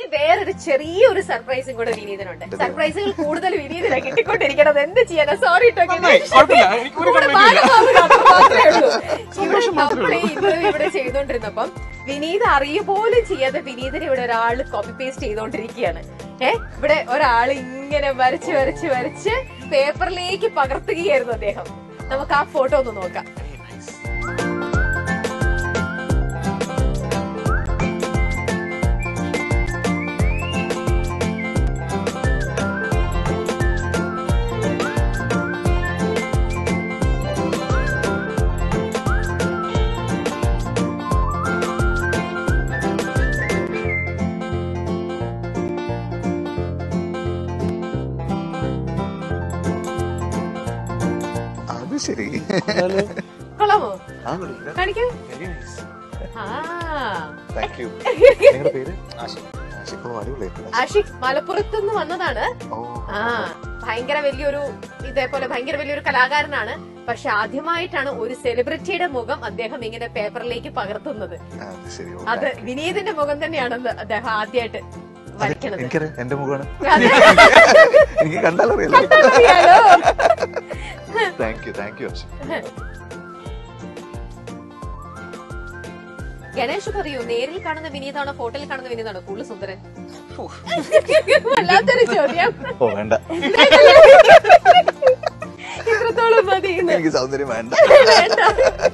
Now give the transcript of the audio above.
ഇനി വേറൊരു ചെറിയൊരു സർപ്രൈസും കൂടെ വിനീതനുണ്ട് സർപ്രൈസുകൾ കൂടുതൽ വിനീതന കിട്ടിക്കൊണ്ടിരിക്കണത് എന്ത് ചെയ്യാനാ സോറി നന്നായി, കുഴപ്പമില്ല. എനിക്ക് ഒരു ഇവിടെ ഇന്റർവ്യൂ ഇവിടെ ചെയ്തോണ്ടിരുന്നപ്പം വിനീത് അറിയ പോലും ചെയ്യാതെ വിനീതിനെ ഇവിടെ ഒരാൾ കോപ്പി പേസ്റ്റ് ചെയ്തോണ്ടിരിക്കുകയാണ് ഏ ഇവിടെ ഒരാൾ ഇങ്ങനെ വരച്ച് വരച്ച് വരച്ച് പേപ്പറിലേക്ക് പകർത്തുകയായിരുന്നു അദ്ദേഹം നമുക്ക് ആ ഫോട്ടോ ഒന്ന് നോക്കാം അത് ശരി കൊള്ളാമോ ആ കുഴപ്പമില്ല കാണിക്കൂ Very nice. ആ താങ്ക് യു നിങ്ങളുടെ പേര് ആഷിഖ് ആഷിഖ് ഓ അടിപൊളിയായിരുന്നു ആഷിഖ് മലപ്പുറത്ത് നിന്ന് വന്നതാണ് ഓ ആ ഭയങ്കര വലിയൊരു ഇതേപോലെ ഭയങ്കര വലിയൊരു കലാകാരനാണ് പക്ഷെ ആദ്യമായിട്ടാണ് ഒരു സെലിബ്രിറ്റിയുടെ മുഖം അദ്ദേഹം ഇങ്ങനെ പേപ്പറിലേക്ക് പകർത്തുന്നത് ആ, അത് ശരി ഓ, അത് വിനീതിന്റെ മുഖം തന്നെയാണെന്ന് അദ്ദേഹം ആദ്യമായിട്ട് വരയ്ക്കണത് എനിക്കറിയാം എന്റെ മുഖമാണ് അതെ. എനിക്ക് കണ്ടാലറിയാലോ അറിയാലോ thank you thank you Ashiq Ganesh പറയൂ നേരിൽ കാണുന്ന വിനീതാണോ ഫോട്ടോയിൽ കാണുന്ന വിനീതാണോ കൂടുതൽ സുന്ദരൻ വല്ലാത്തൊരു ചോദ്യം ഓ വേണ്ട ഇത്രത്തോളം മതി ഇന്ന്. എനിക്ക് സൗന്ദര്യം വേണ്ട വേണ്ട